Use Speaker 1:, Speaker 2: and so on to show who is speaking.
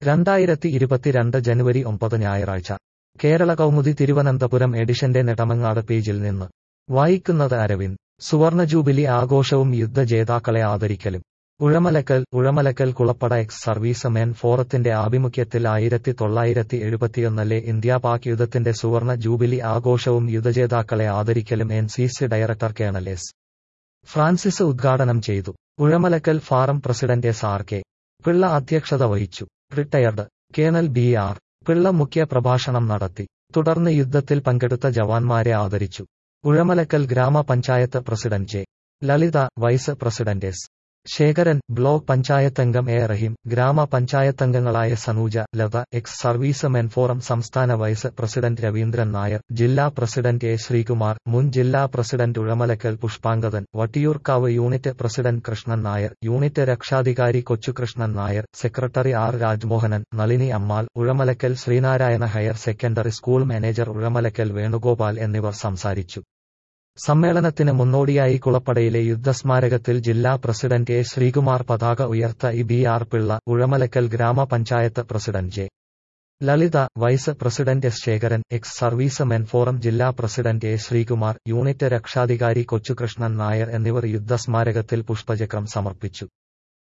Speaker 1: രണ്ടായിരത്തി ഇരുപത്തിരണ്ട് ജനുവരി ഒമ്പത് ഞായറാഴ്ച കേരള കൗമുദി തിരുവനന്തപുരം എഡിഷന്റെ നെടമങ്ങാട് പേജിൽ നിന്ന് വായിക്കുന്നത് അരവിന്ദ് സുവർണ ജൂബിലി ആഘോഷവും യുദ്ധജേതാക്കളെ ആദരിക്കലും Uzhamalakkal Uzhamalakkal Kulappada ex servicemen ഫോറത്തിന്റെ ആഭിമുഖ്യത്തിൽ ആയിരത്തി തൊള്ളായിരത്തി എഴുപത്തിയൊന്നിലെ ഇന്ത്യ പാക് യുദ്ധത്തിന്റെ സുവർണ ജൂബിലി ആഘോഷവും യുദ്ധജേതാക്കളെ ആദരിക്കലും N C C director colonel S Francis ഉദ്ഘാടനം ചെയ്തു Uzhamalakkal forum president S R K Pillai അധ്യക്ഷത വഹിച്ചു retired colonel B R Pillai മുഖ്യ പ്രഭാഷണം നടത്തി തുടർന്ന് യുദ്ധത്തിൽ പങ്കെടുത്ത ജവാന്മാരെ ആദരിച്ചു ഉഴമലക്കൽ ഗ്രാമപഞ്ചായത്ത് president J Lalitha vice president S Sekharan block പഞ്ചായത്തംഗം എ റഹീം ഗ്രാമപഞ്ചായത്തംഗങ്ങളായ Sanuja Latha ex servicemen forum സംസ്ഥാന വൈസ് പ്രസിഡന്റ് രവീന്ദ്രൻ നായർ ജില്ലാ പ്രസിഡന്റ് എ ശ്രീകുമാർ മുൻ ജില്ലാ president Uzhamalakkal Pushpangadan Vattiyoorkavu unit president Krishnan Nair unit രക്ഷാധികാരി Kochukrishnan Nair secretary R Rajmohanan Nalini Ammal Uzhamalakkal Sreenarayana higher secondary school manager Uzhamalakkal Venugopal എന്നിവർ സംസാരിച്ചു സമ്മേളനത്തിന് മുന്നോടിയായി കുളപ്പടയിലെ യുദ്ധസ്മാരകത്തിൽ ജില്ലാ പ്രസിഡന്റ് എ ശ്രീകുമാർ പതാക ഉയർത്ത ഇ ബി ആർ പിള്ള ഉഴമലക്കൽ ഗ്രാമപഞ്ചായത്ത് president J Lalitha vice president S Sekharan ex servicemen forum ജില്ലാ പ്രസിഡന്റ് എ ശ്രീകുമാർ യൂണിറ്റ് രക്ഷാധികാരി കൊച്ചുകൃഷ്ണൻ നായർ എന്നിവർ യുദ്ധസ്മാരകത്തിൽ പുഷ്പചക്രം സമർപ്പിച്ചു